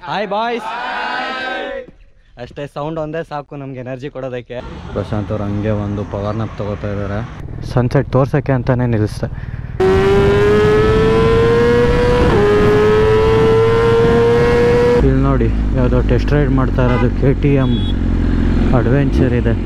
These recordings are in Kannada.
ಹಾಯ್ ಬಾಯ್ಸ್ ಅಷ್ಟೇ ಸೌಂಡ್ ಒಂದೇ ಸಾಕು ನಮ್ಗೆ ಎನರ್ಜಿ ಕೊಡೋದಕ್ಕೆ ಪ್ರಶಾಂತ್ ಅವ್ರು ಹಂಗೆ ಒಂದು ಪವರ್ ನಪ್ ತಗೋತಾ ಇದ್ದಾರೆ ಸನ್ಸೆಟ್ ತೋರ್ಸೋಕ್ಕೆ ಅಂತಾನೆ ನಿಲ್ಲಿಸ್ದೆ ಇಲ್ಲಿ ನೋಡಿ ಯಾವುದೋ ಟೆಸ್ಟ್ ರೈಡ್ ಮಾಡ್ತಾ ಇರೋದು ಕೆ ಟಿ ಎಮ್ ಅಡ್ವೆಂಚರ್ ಇದೆ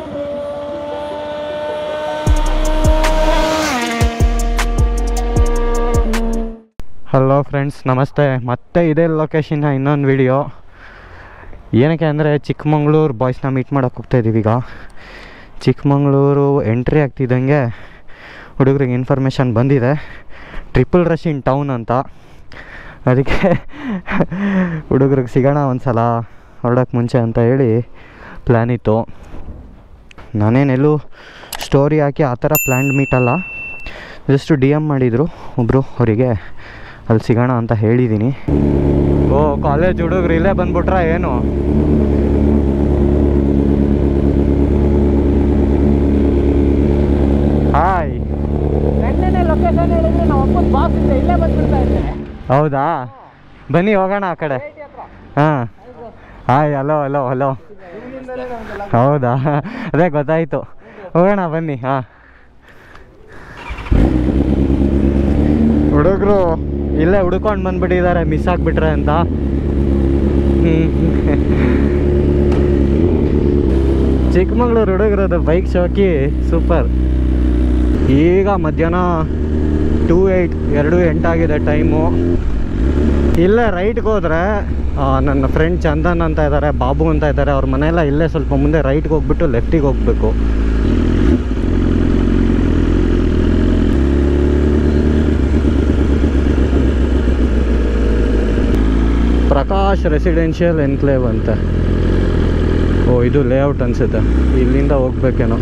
ಹಲೋ ಫ್ರೆಂಡ್ಸ್ ನಮಸ್ತೆ ಮತ್ತೆ ಇದೇ ಲೊಕೇಶನ್ನ ಇನ್ನೊಂದು ವಿಡಿಯೋ ಏನಕ್ಕೆ ಅಂದರೆ ಚಿಕ್ಕಮಂಗ್ಳೂರು ಬಾಯ್ಸ್ನ ಮೀಟ್ ಮಾಡೋಕೆ ಹೋಗ್ತಾ ಇದ್ದೀವಿ ಈಗ ಚಿಕ್ಕಮಂಗ್ಳೂರು ಎಂಟ್ರಿ ಆಗ್ತಿದ್ದಂಗೆ ಹುಡುಗರಿಗೆ ಇನ್ಫಾರ್ಮೇಷನ್ ಬಂದಿದೆ ಟ್ರಿಪಲ್ ರಶ್ ಇನ್ ಟೌನ್ ಅಂತ ಅದಕ್ಕೆ ಹುಡುಗರಿಗೆ ಸಿಗೋಣ ಒಂದು ಸಲ ಹೊರಡೋಕ್ಕೆ ಮುಂಚೆ ಅಂತ ಹೇಳಿ ಪ್ಲ್ಯಾನ್ ಇತ್ತು ನಾನೇನೆಲ್ಲೂ ಸ್ಟೋರಿ ಹಾಕಿ ಆ ಥರ ಪ್ಲ್ಯಾನ್ ಮೀಟ್ ಅಲ್ಲ ಜಸ್ಟ್ ಡಿ ಎಮ್ ಮಾಡಿದರು ಒಬ್ಬರು ಅವರಿಗೆ ಅಲ್ಲಿ ಸಿಗೋಣ ಅಂತ ಹೇಳಿದ್ದೀನಿ ಓ ಕಾಲೇಜ್ ಹುಡುಗರು ಇಲ್ಲೇ ಬಂದ್ಬಿಟ್ರ ಏನು ಹಾಯ್ ನೆನ್ನೆನೆ ಲೊಕೇಶನ್ ಹೇಳಿದ್ರೆ ನಾವು ಅಪ್ಪನ ಬಾಸ್ ಇದೆ ಇಲ್ಲೇ ಬಂದ್ಬಿಡ್ತಾ ಇದ್ದೆ ಹೌದಾ ಬನ್ನಿ ಹೋಗೋಣ ಆ ಕಡೆ ಹಾಂ ಹಾಯ್ ಹಲೋ ಹಲೋ ಹಲೋ ಹೌದಾ ಅದೇ ಗೊತ್ತಾಯಿತು ಹೋಗೋಣ ಬನ್ನಿ ಹಾಂ ಹುಡುಗರು ಇಲ್ಲೇ ಹುಡ್ಕೊಂಡು ಬಂದ್ಬಿಟ್ಟಿದ್ದಾರೆ ಮಿಸ್ ಆಗಿಬಿಟ್ರೆ ಅಂತ ಹ್ಮ್. ಚಿಕ್ಕಮಂಗ್ಳೂರು ಹುಡುಗರದು ಬೈಕ್ ಶೋಕಿ ಸೂಪರ್ ಈಗ ಮಧ್ಯಾಹ್ನ ಟೂ ಏಯ್ಟ್ ಎರಡು ಎಂಟಾಗಿದೆ ಟೈಮು ಇಲ್ಲೇ ರೈಟ್ಗೆ ಹೋದ್ರೆ ಆ, ನನ್ನ ಫ್ರೆಂಡ್ ಚಂದನ್ ಅಂತ ಇದ್ದಾರೆ ಬಾಬು ಅಂತ ಇದ್ದಾರೆ ಅವ್ರ ಮನೆಯೆಲ್ಲ ಇಲ್ಲೇ ಸ್ವಲ್ಪ ಮುಂದೆ ರೈಟ್ಗೆ ಹೋಗ್ಬಿಟ್ಟು ಲೆಫ್ಟಿಗೆ ಹೋಗ್ಬೇಕು ಪ್ರಕಾಶ್ ರೆಸಿಡೆನ್ಷಿಯಲ್ ಎನ್ಕ್ಲೇವ್ ಅಂತ ಓ ಇದು ಲೇಔಟ್ ಅನ್ಸುತ್ತೆ ಇಲ್ಲಿಂದ ಹೋಗ್ಬೇಕೇನೋ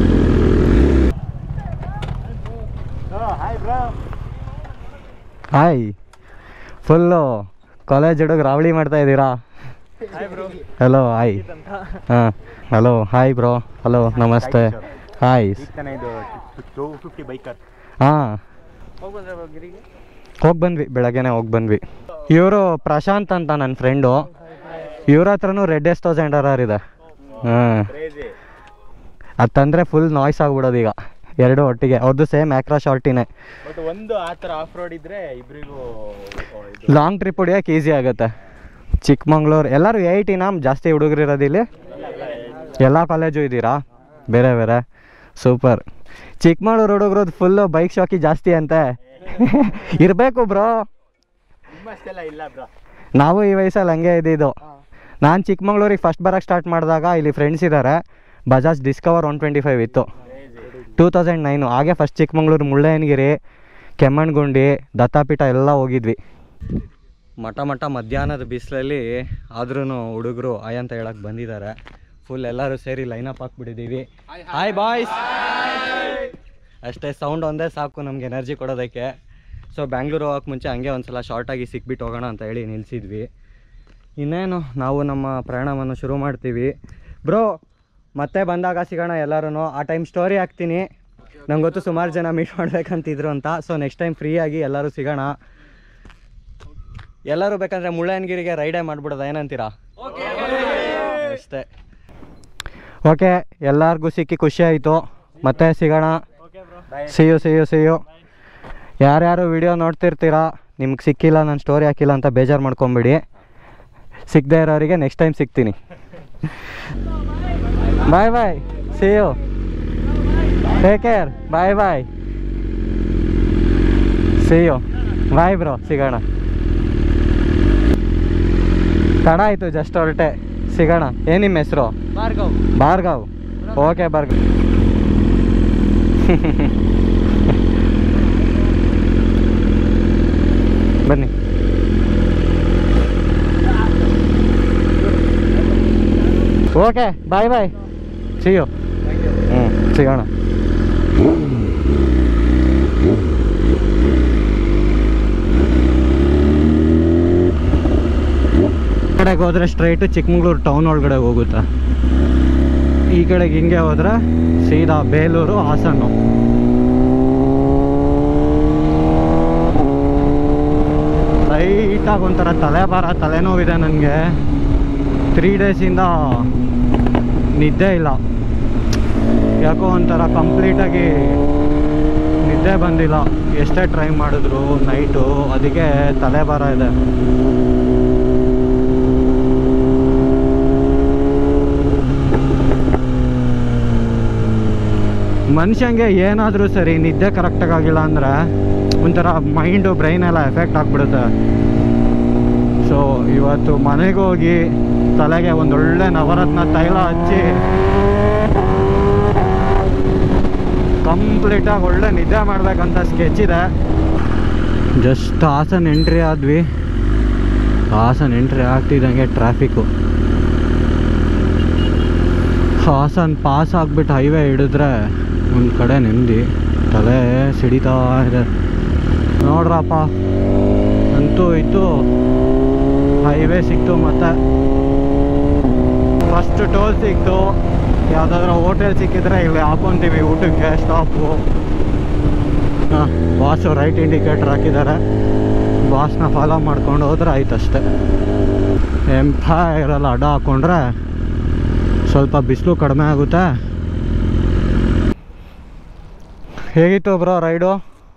hi bro hi full college ಹುಡುಗ ರಾವಳಿ ಮಾಡ್ತಾ ಇದ್ದೀರಾ ಹಾಯ್ ಬ್ರೋ ಹಲೋ ಹಾಯ್ ಹಾಂ hello hi bro hello namaste hi ತಾನೇ ಇದು ಟೂ ಫಿಫ್ಟಿ ಬೈಕರ್ ಹಾಂ ಹೋಗಿ ಬಂದ್ರೆ ಗಿರಿಗೆ ಹೋಗಿ ಬಂದ್ವಿ ಬೆಳಗ್ಗೆನೆ ಹೋಗಿ ಬಂದ್ವಿ ಇವರು ಪ್ರಶಾಂತ್ ಅಂತ ನನ್ನ ಫ್ರೆಂಡು ಇವ್ರ ಹತ್ರನೂ red S thousand R R ಇದೆ ಹಾಂ ಕ್ರೇಜಿ ಅದು ತಂದರೆ ಫುಲ್ ನಾಯ್ಸ್ ಆಗ್ಬಿಡೋದು ಈಗ ಎರಡು ಒಟ್ಟಿಗೆ ಅವ್ರದ್ದು ಸೇಮ್ ಆ್ಯಕ್ರಾ ಶಾರ್ಟಿನೇ ಬಟ್ ಒಂದು ಆ ಥರ ಆಫ್ ರೋಡ್ ಇದ್ರೆ ಇಬ್ಬರಿಗೂ ಇದು ಲಾಂಗ್ ಟ್ರಿಪ್ ಹೊಡಿಯೋಕೆ ಈಸಿ ಆಗುತ್ತೆ ಚಿಕ್ಕಮಂಗ್ಳೂರು ಎಲ್ಲರೂ ಏಯ್ಟಿನ ಜಾಸ್ತಿ ಹುಡುಗರು ಇರೋದು ಇಲ್ಲಿ ಎಲ್ಲ ಕಾಲೇಜು ಇದ್ದೀರಾ ಬೇರೆ ಬೇರೆ ಸೂಪರ್ ಚಿಕ್ಕಮಂಗ್ಳೂರು ಹುಡುಗರದ್ದು ಫುಲ್ಲು ಬೈಕ್ ಶಾಕಿ ಜಾಸ್ತಿ ಅಂತೆ ಇರಬೇಕು ಬ್ರೋ ನಿಮ್ಮಷ್ಟೆಲ್ಲ ಇಲ್ಲ ಬ್ರೋ ನಾವು ಈ ವಯಸ್ಸಲ್ಲಿ ಹಂಗೆ ಇದ್ದಿದ್ದು ನಾನು ಚಿಕ್ಕಮಂಗ್ಳೂರಿಗೆ ಫಸ್ಟ್ ಬರೋಕ್ಕೆ ಸ್ಟಾರ್ಟ್ ಮಾಡಿದಾಗ ಇಲ್ಲಿ ಫ್ರೆಂಡ್ಸ್ ಇದ್ದಾರೆ Bajaj Discover one twenty five ಇತ್ತು ಟೂ ತೌಸಂಡ್ ನೈನು ಹಾಗೆ ಫಸ್ಟ್ ಚಿಕ್ಕಮಂಗ್ಳೂರು ಮುಳ್ಳಯ್ಯನಗಿರಿ ಕೆಮ್ಮಣ್ಗುಂಡಿ ದತ್ತಾಪೀಠ ಎಲ್ಲ ಹೋಗಿದ್ವಿ ಮಠ ಮಠ ಮಧ್ಯಾಹ್ನದ ಬಿಸಿಲಲ್ಲಿ ಆದ್ರೂ ಹುಡುಗರು ಆಯ್ ಅಂತ ಹೇಳಕ್ಕೆ ಬಂದಿದ್ದಾರೆ ಫುಲ್ ಎಲ್ಲರೂ ಸೇರಿ ಲೈನಪ್ ಹಾಕ್ಬಿಟ್ಟಿದ್ದೀವಿ ಹಾಯ್ ಬಾಯ್ಸ್ ಅಷ್ಟೇ ಸೌಂಡ್ ಒಂದೇ ಸಾಕು ನಮ್ಗೆ ಎನರ್ಜಿ ಕೊಡೋದಕ್ಕೆ ಸೊ ಬ್ಯಾಂಗ್ಳೂರು ಹೋಗೋಕೆ ಮುಂಚೆ ಹಂಗೆ ಒಂದು ಸಲ ಶಾರ್ಟಾಗಿ ಸಿಕ್ಬಿಟ್ಟು ಹೋಗೋಣ ಅಂತ ಹೇಳಿ ನಿಲ್ಲಿಸಿದ್ವಿ ಇನ್ನೇನು ನಾವು ನಮ್ಮ ಪ್ರಯಾಣವನ್ನು ಶುರು ಮಾಡ್ತೀವಿ ಬ್ರೋ ಮತ್ತೆ ಬಂದಾಗ ಸಿಗೋಣ ಎಲ್ಲರೂ ಆ ಟೈಮ್ ಸ್ಟೋರಿ ಹಾಕ್ತೀನಿ ನಂಗೆ ಗೊತ್ತು ಸುಮಾರು ಜನ ಮೀಟ್ ಮಾಡ್ಬೇಕಂತಿದ್ರು ಅಂತ ಸೊ ನೆಕ್ಸ್ಟ್ ಟೈಮ್ ಫ್ರೀಯಾಗಿ ಎಲ್ಲರೂ ಸಿಗೋಣ ಎಲ್ಲರೂ ಬೇಕಂದ್ರೆ ಮುಳ್ಳಯ್ಯನಗಿರಿಗೆ ರೈಡೇ ಮಾಡ್ಬಿಡೋದ ಏನಂತೀರಾ ಅಷ್ಟೇ ಓಕೆ ಎಲ್ಲರಿಗೂ ಸಿಕ್ಕಿ ಖುಷಿ ಆಯಿತು ಮತ್ತೆ ಸಿಗೋಣ ಸಿಯು ಸಿಯು ಸಿಯು ಯಾರ್ಯಾರು ವಿಡಿಯೋ ನೋಡ್ತಿರ್ತೀರಾ ನಿಮ್ಗೆ ಸಿಕ್ಕಿಲ್ಲ ನಾನು ಸ್ಟೋರಿ ಹಾಕಿಲ್ಲ ಅಂತ ಬೇಜಾರು ಮಾಡ್ಕೊಂಬಿಡಿ ಸಿಗದೆ ಇರೋರಿಗೆ ನೆಕ್ಸ್ಟ್ ಟೈಮ್ ಸಿಗ್ತೀನಿ bye bye see you take care bye bye see you bye bro ಸಿಗೋಣ ತಡ ಆಯಿತು ಜಸ್ಟ್ ಹೊರಟೆ ಸಿಗೋಣ ಏನು ನಿಮ್ಮ ಹೆಸರು ಭಾರ್ಗವ್ ಭಾರ್ಗವ್ ಓಕೆ ಭಾರ್ಗವ್ ಬನ್ನಿ ಓಕೆ ಬಾಯ್ ಬಾಯ್ ಸಿಯು ಹ್ಞೂ ಸಿಗೋಣ ಕಡೆಗೆ ಹೋದ್ರೆ ಸ್ಟ್ರೈಟು ಚಿಕ್ಕಮಗಳೂರು ಟೌನ್ ಒಳಗಡೆ ಹೋಗುತ್ತೆ ಈ ಕಡೆಗೆ ಹಿಂಗೆ ಹೋದ್ರೆ ಸೀದಾ ಬೇಲೂರು ಹಾಸನ್ನು ರೈಟ್ ಲೈಟಾಗಿ ಒಂಥರ ತಲೆಭಾರ ತಲೆನೋವಿದೆ ನನಗೆ ತ್ರೀ ಡೇಸಿಂದ ನಿದ್ದೆ ಇಲ್ಲ ಯಾಕೋ ಒಂಥರ ಕಂಪ್ಲೀಟಾಗಿ ನಿದ್ದೆ ಬಂದಿಲ್ಲ ಎಷ್ಟೇ ಟ್ರೈ ಮಾಡಿದ್ರು ನೈಟು ಅದಕ್ಕೆ ತಲೆಭಾರ ಇದೆ ಮನುಷ್ಯಂಗೆ ಏನಾದರೂ ಸರಿ ನಿದ್ದೆ ಕರೆಕ್ಟಾಗಿ ಆಗಿಲ್ಲ ಅಂದರೆ ಒಂಥರ ಮೈಂಡು ಬ್ರೈನ್ ಎಲ್ಲ ಎಫೆಕ್ಟ್ ಆಗಿಬಿಡುತ್ತೆ ಸೊ ಇವತ್ತು ಮನೆಗೆ ಹೋಗಿ ತಲೆಗೆ ಒಂದೊಳ್ಳೆ ನವರತ್ನ ತೈಲ ಹಚ್ಚಿ ಕಂಪ್ಲೀಟಾಗಿ ಒಳ್ಳೆ ನಿದ್ದೆ ಮಾಡ್ಬೇಕಂತ ಸ್ಕೆಚ್ ಇದೆ ಜಸ್ಟ್ ಹಾಸನ್ ಎಂಟ್ರಿ ಆದ್ವಿ ಹಾಸನ್ ಎಂಟ್ರಿ ಆಗ್ತಿದ್ದಂಗೆ ಟ್ರಾಫಿಕ್ಕು ಹಾಸನ್ ಪಾಸ್ ಆಗಿಬಿಟ್ಟು ಹೈವೇ ಹಿಡಿದ್ರೆ ಒಂದು ಕಡೆ ನೆಮ್ಮದಿ ತಲೆ ಸಿಡಿತಾ ಇದೆ ನೋಡ್ರಪ್ಪ ಅಂತೂ ಇತ್ತು ಹೈವೇ ಸಿಕ್ತು ಮತ್ತೆ ಫಸ್ಟ್ ಟೋಲ್ ಸಿಕ್ತು ಯಾವುದಾದ್ರೂ ಹೋಟೆಲ್ ಸಿಕ್ಕಿದ್ರೆ ಇಲ್ಲಿ ಹಾಕೊಂತೀವಿ ಊಟಕ್ಕೆ ಸ್ಟಾಪು ಹಾಂ ಬಾಸು ರೈಟ್ ಇಂಡಿಕೇಟರ್ ಹಾಕಿದ್ದಾರೆ ಬಾಸ್ನ ಫಾಲೋ ಮಾಡ್ಕೊಂಡು ಹೋದ್ರೆ ಆಯ್ತು ಅಷ್ಟೆ ಎಂಫೈರಲ್ಲಿ ಅಡ್ಡ ಹಾಕ್ಕೊಂಡ್ರೆ ಸ್ವಲ್ಪ ಬಿಸಿಲು ಕಡಿಮೆ ಆಗುತ್ತೆ ಹೇಗಿತ್ತು ಬ್ರೋ ರೈಡು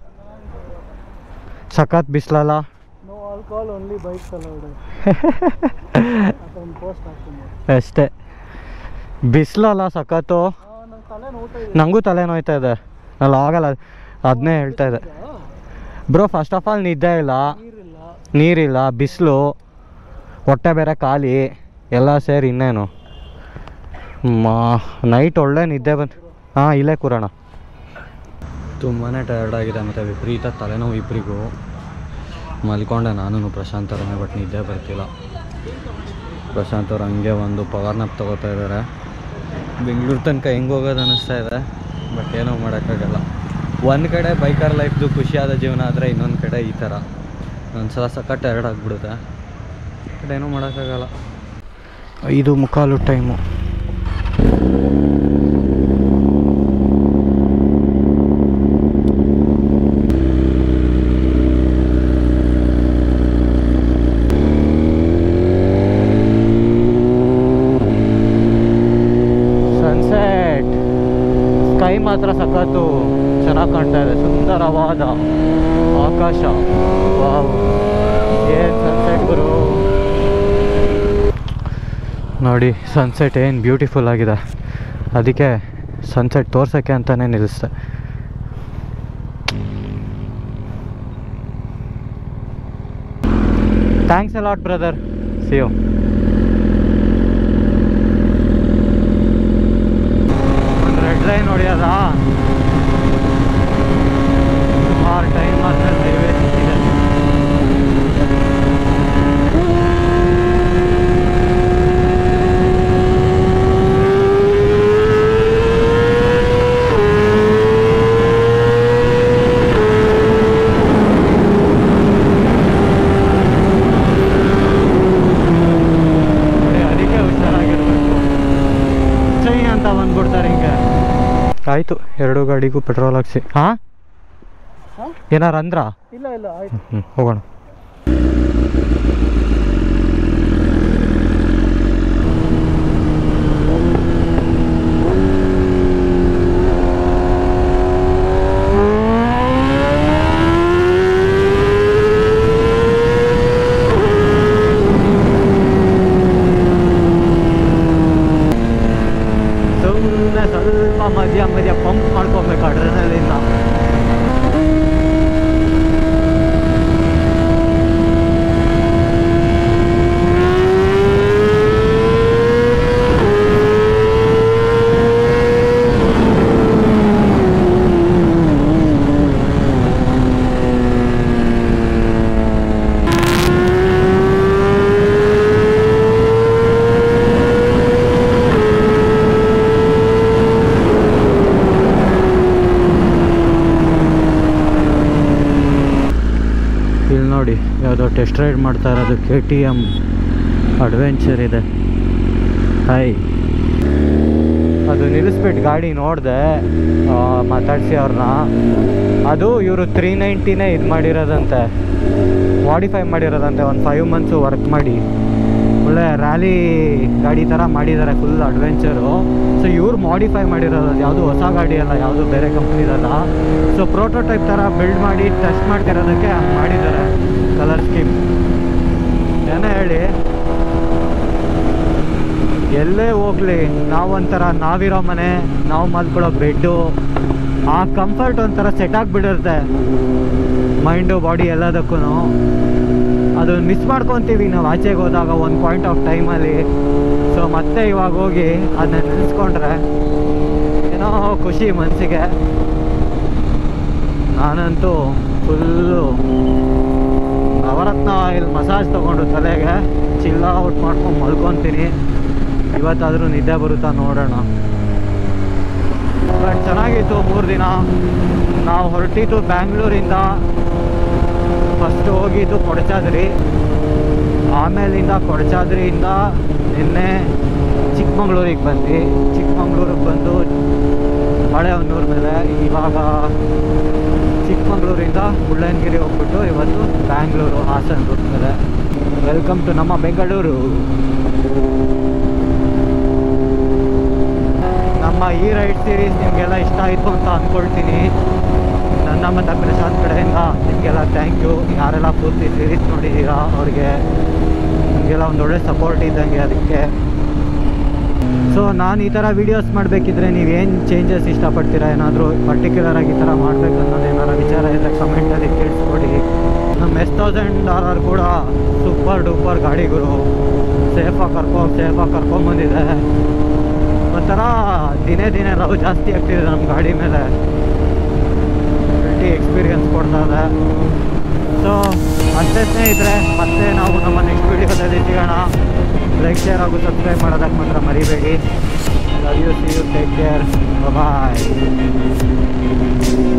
ಸಖತ್ ಬಿಸಿಲಲ್ಲ ನೋ ಆಲ್ಕೋಹಾಲ್ ಓನ್ಲಿ ಬೈಕ್ಸ್ ಅಲ್ಲ ಅದೊಂದು ಪೋಸ್ಟ್ ಹಾಕ್ತೀನಿ ಅಷ್ಟೇ ಬಿಸಿಲಲ್ಲ ಸಖತ್ತು ನನ್ನ ತಲೆ ನೋಡ್ತಾ ಇದೆ ನನಗೂ ತಲೆನೋಯ್ತಾ ಇದೆ ಅಲ್ಲಿ ಆಗಲ್ಲ ಅದನ್ನೇ ಹೇಳ್ತಾ ಇದೆ ಬ್ರೋ ಫಸ್ಟ್ ಆಫ್ ಆಲ್ ನಿದ್ದೆ ಇಲ್ಲ ನೀರಿಲ್ಲ ನೀರಿಲ್ಲ ಬಿಸಿಲು ಹೊಟ್ಟೆ ಬೇರೆ ಖಾಲಿ ಎಲ್ಲ ಸೇರಿ ಇನ್ನೇನು ಮಾ ನೈಟ್ ಒಳ್ಳೆ ನಿದ್ದೆ ಬಂತು ಹಾಂ ಇಲ್ಲೇ ಕೂರೋಣ ತುಂಬಾ ಟಯರ್ಡ್ ಆಗಿದೆ ಮತ್ತು ವಿಪರೀತ ತಲೆನೋವು ಇಬ್ಬರಿಗೂ ಮಲ್ಕೊಂಡೆ ನಾನು ಪ್ರಶಾಂತ್ ಅವರನ್ನೇ ಬಟ್ ನಿದ್ದೆ ಬರ್ತಿಲ್ಲ ಪ್ರಶಾಂತ್ ಅವ್ರು ಹಂಗೆ ಒಂದು ಪವರ್ ನಪ್ ತೊಗೋತಾ ಇದ್ದಾರೆ ಬೆಂಗಳೂರು ತನಕ ಹೆಂಗೆ ಹೋಗೋದು ಅನ್ನಿಸ್ತಾ ಇದೆ ಬಟ್ ಏನೂ ಮಾಡೋಕ್ಕಾಗಲ್ಲ ಒಂದು ಕಡೆ ಬೈಕರ್ ಲೈಫ್ದು ಖುಷಿಯಾದ ಜೀವನ ಆದರೆ ಇನ್ನೊಂದು ಕಡೆ ಈ ಥರ ಒಂದು ಸಲ ಸಖತ್ ಟಯರ್ಡ್ ಆಗಿಬಿಡುತ್ತೆ ಬಟ್ ಏನೂ ಮಾಡೋಕ್ಕಾಗಲ್ಲ ಐದು ಮುಕ್ಕಾಲು ಟೈಮು ಸನ್ಸೆಟ್ ಸ್ಕೈ ಮಾತ್ರ ಸಖತ್ತು ಚೆನ್ನಾಗಿ ಕಾಣ್ತಾ ಇದೆ ಸುಂದರವಾದ ಆಕಾಶ ವಾವ್ ಏನು ಸನ್ಸೆಟ್ ಗುರು ನೋಡಿ ಸನ್ಸೆಟ್ ಏನು ಬ್ಯೂಟಿಫುಲ್ ಆಗಿದೆ ಅದಕ್ಕೆ ಸನ್ಸೆಟ್ ತೋರ್ಸೋಕ್ಕೆ ಅಂತಲೇ ನಿಲ್ಲಿಸ್ದೆ thanks a lot brother see you ಒಂದು ರೆಡ್ ಲೈನ್ ಹೊಡೆಯೋದ ಸುಮಾರು ಟೈಮ್ ಮಾತ್ರ ಹೈವೇ ಸಿಕ್ಕಿದೆ ನೋಡಿ, ಅದಕ್ಕೆ ಹುಷಾರಾಗಿರ್ಬೇಕು ಚೈ ಅಂತ ಬಂದ್ಬಿಡ್ತಾರೆ ಹಿಂಗೆ ಆಯಿತು ಎರಡು ಗಾಡಿಗೂ ಪೆಟ್ರೋಲ್ ಹಾಕ್ಸಿ ಹಾಂ ಹಾಂ ಏನಾರು ಅಂದ್ರಾ ಇಲ್ಲ ಇಲ್ಲ ಆಯ್ತು ಹ್ಞೂ ಹೋಗೋಣ ಸುಮ್ಮನೆ ಸ್ವಲ್ಪ ಮಧ್ಯ ಮಧ್ಯ ಪಂಪ್ ಮಾಡ್ಕೊಬೇಕು ಅಡ್ರೆನಲ್ಲಿಂದ ಇಲ್ಲಿ ನೋಡಿ ಯಾವುದೋ ಟೆಸ್ಟ್ ರೈಡ್ ಮಾಡ್ತಾ ಇರೋದು ಕೆ ಟಿ ಎಮ್ ಅಡ್ವೆಂಚರ್ ಇದೆ ಹಾಯ್ ಅದು ನಿಲ್ಲಿಸ್ಬಿಟ್ಟು ಗಾಡಿ ನೋಡಿದೆ ಮಾತಾಡಿಸಿ ಅವ್ರನ್ನ ಅದು ಇವರು ತ್ರೀ ನೈಂಟಿನೇ ಇದು ಮಾಡಿರೋದಂತೆ ಮಾಡಿಫೈ ಮಾಡಿರೋದಂತೆ ಒಂದು ಫೈವ್ ಮಂತ್ಸು ವರ್ಕ್ ಮಾಡಿ ಒಳ್ಳೆ ರ್ಯಾಲಿ ಗಾಡಿ ಥರ ಮಾಡಿದ್ದಾರೆ ಫುಲ್ ಅಡ್ವೆಂಚರು ಸೊ ಇವ್ರು ಮಾಡಿಫೈ ಮಾಡಿರೋದು ಯಾವುದು ಹೊಸ ಗಾಡಿ ಅಲ್ಲ ಯಾವುದು ಬೇರೆ ಕಂಪ್ನಿದಲ್ಲ ಸೊ ಪ್ರೋಟೋಟೈಪ್ ಥರ ಬಿಲ್ಡ್ ಮಾಡಿ ಟೆಸ್ಟ್ ಮಾಡ್ತಿರೋದಕ್ಕೆ ಹಂಗೆ ಮಾಡಿದ್ದಾರೆ ಕಲರ್ ಸ್ಕೀಮ್ ಏನೇ ಹೇಳಿ ಎಲ್ಲೇ ಹೋಗ್ಲಿ ನಾವೊಂಥರ ನಾವಿರೋ ಮನೆ ನಾವು ಮಲ್ಕೊಳ್ಳೋ ಬೆಡ್ಡು ಆ ಕಂಫರ್ಟ್ ಒಂಥರ ಸೆಟ್ ಆಗಿಬಿಡಿರುತ್ತೆ ಮೈಂಡು ಬಾಡಿ ಎಲ್ಲದಕ್ಕೂ ಅದು ಮಿಸ್ ಮಾಡ್ಕೊತೀವಿ ನಾವು ಆಚೆಗೆ ಹೋದಾಗ ಒಂದು ಪಾಯಿಂಟ್ ಆಫ್ ಟೈಮಲ್ಲಿ ಸೊ ಮತ್ತೆ ಇವಾಗ ಹೋಗಿ ಅದನ್ನ ನೆನೆಸ್ಕೊಂಡ್ರೆ ಏನೋ ಖುಷಿ ಮನಸ್ಸಿಗೆ ನಾನಂತೂ ಫುಲ್ಲು ನವರತ್ನ ಆಯಿಲ್ ಮಸಾಜ್ ತೊಗೊಂಡು ತಲೆಗೆ ಚಿಲ್ಲ ಔಟ್ ಮಾಡ್ಕೊಂಡು ಮಲ್ಕೊತೀನಿ ಇವತ್ತಾದರೂ ನಿದ್ದೆ ಬರುತ್ತಾ ನೋಡೋಣ ಬಟ್ ಚೆನ್ನಾಗಿತ್ತು ಮೂರು ದಿನ ನಾವು ಹೊರಟಿದ್ದು ಬ್ಯಾಂಗ್ಳೂರಿಂದ ಫಸ್ಟ್ ಹೋಗಿದ್ದು ಕೊಡಚಾದ್ರಿ ಆಮೇಲಿಂದ ಕೊಡಚಾದ್ರಿಯಿಂದ ನಿನ್ನೆ ಚಿಕ್ಕಮಂಗ್ಳೂರಿಗೆ ಬಂದ್ವಿ ಚಿಕ್ಕಮಂಗ್ಳೂರಿಗೆ ಬಂದು ಹಳೆ ಹೊನ್ನೂರು ಮೇಲೆ ಇವಾಗ ಚಿಕ್ಕಮಂಗ್ಳೂರಿಂದ ಮುಳ್ಳಯ್ಯನಗಿರಿ ಹೋಗ್ಬಿಟ್ಟು ಇವತ್ತು ಬ್ಯಾಂಗ್ಳೂರು ಹಾಸನ ರೂಟ್ ಮೇಲೆ ವೆಲ್ಕಮ್ ಟು ನಮ್ಮ ಬೆಂಗಳೂರು ನಮ್ಮ ಈ ರೈಡ್ ಸೀರೀಸ್ ನಿಮಗೆಲ್ಲ ಇಷ್ಟ ಆಯಿತು ಅಂತ ಅಂದ್ಕೊಳ್ತೀನಿ ನನ್ನ ಮತ್ತು ಪ್ರಶಾಂತ್ ಕಡೆಯಿಂದ ನಿಮಗೆಲ್ಲ ಥ್ಯಾಂಕ್ ಯು ಯಾರೆಲ್ಲ ಪೂರ್ತಿ ಸೀರೀಸ್ ನೋಡಿದ್ದೀರಾ ಅವ್ರಿಗೆ ನಿಮಗೆಲ್ಲ ಒಂದು ಒಳ್ಳೆ ಸಪೋರ್ಟ್ ಇದ್ದಂಗೆ ಅದಕ್ಕೆ ಸೊ ನಾನು ಈ ಥರ ವೀಡಿಯೋಸ್ ಮಾಡಬೇಕಿದ್ರೆ ನೀವೇನು ಚೇಂಜಸ್ ಇಷ್ಟಪಡ್ತೀರಾ ಏನಾದರೂ ಪರ್ಟಿಕ್ಯುಲರಾಗಿ ಈ ಥರ ಮಾಡಬೇಕು ಅನ್ನೋದು ಏನಾರು ವಿಚಾರ ಇದ್ದರೆ ಕಮೆಂಟಲ್ಲಿ ತಿಳಿಸ್ಕೊಡಿ ನಮ್ಮ ಎಸ್ ತೌಸಂಡ್ ಡಾಲರ್ ಕೂಡ ಸೂಪರ್ ಡೂಪರ್ ಗಾಡಿಗಳು ಸೇಫಾಗಿ ಕರ್ಕೊ ಸೇಫಾಗಿ ಕರ್ಕೊಂಬಂದಿದೆ ಒಂಥರ ದಿನೇ ದಿನೇ ಲವ್ ಜಾಸ್ತಿ ಆಗ್ತಿದೆ ನಮ್ಮ ಗಾಡಿ ಮೇಲೆ ಎಕ್ಸ್ಪೀರಿಯನ್ಸ್ ಕೊಡ್ತಾ ಇದೆ ಸೊ ಅಷ್ಟೇ ಸ್ನೇಹಿತರೆ ಮತ್ತೆ ನಾವು ನಮ್ಮ ನೆಕ್ಸ್ಟ್ ವೀಡಿಯೋದಲ್ಲಿ ಸಿಗೋಣ ಲೈಕ್ ಶೇರ್ ಹಾಗೂ ಸಬ್ಸ್ಕ್ರೈಬ್ ಮಾಡೋದಕ್ಕೆ ಮಾತ್ರ ಮರಿಬೇಡಿ love you see you take care bye